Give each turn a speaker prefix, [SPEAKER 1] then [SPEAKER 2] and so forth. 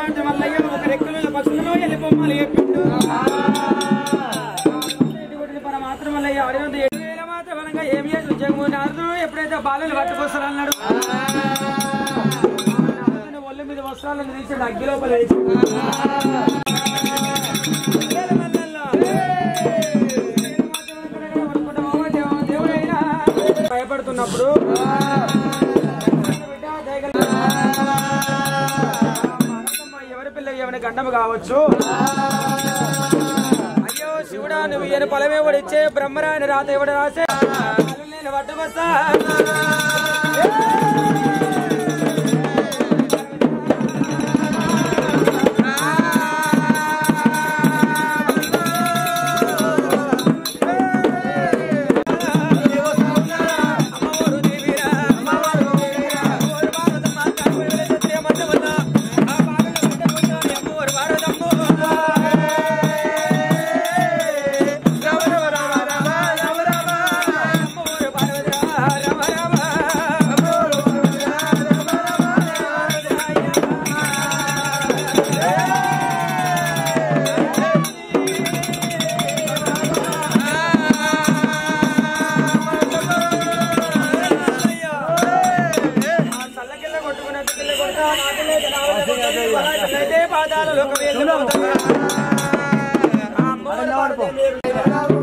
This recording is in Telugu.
[SPEAKER 1] ఏలమాత మల్లయ్య ఒక రెక్కల పక్షులలో వెళ్ళిపోమాలి చెప్పిండు ఇటువంటి పరమాత్మ మల్లయ్య అడిగింది ఏలమాత బలంగా ఏం చేసి ఉద్యోగం నారదుడు ఎప్పుడైతే బాలలు పట్టుకొస్తారు అన్నాడు నారదుని ఒళ్ళు మీద వస్త్రాలను తీసి అగ్గి లోపల వేసి భయపడుతున్నప్పుడు ఎవరి పిల్ల ఎవరి గండము కావచ్చు అయ్యో శివుడా నువ్వు ఈయన పొలమే ఇచ్చే బ్రహ్మరాని రాత ఎవడు రాసే నేను పట్టుకొస్తా అమ్మవారు దేవిరా అమ్మవారు దేవిరా అమ్మవారు భారతమ్మ కాకుల సత్య మందవల్ల ఆ బాగల మందవల్ల అమ్మవారు భారతమ్మ రమ రమ రమ రమ రమ రమ అమ్మవారు భారత రమ రమ అమ్మవారు భారత రమ రమ ఆ చల్లకిల్ల కొట్టుకున్నట్టు పిల్ల కొడతా, నా పిల్ల అయితే నా వద్ద కొట్టదు, వాళ్ళ పిల్ల అయితే పాతాళ లోకం వెళ్ళిపోతుంది. ఆ అమ్మవారు పార్వతీ దేవి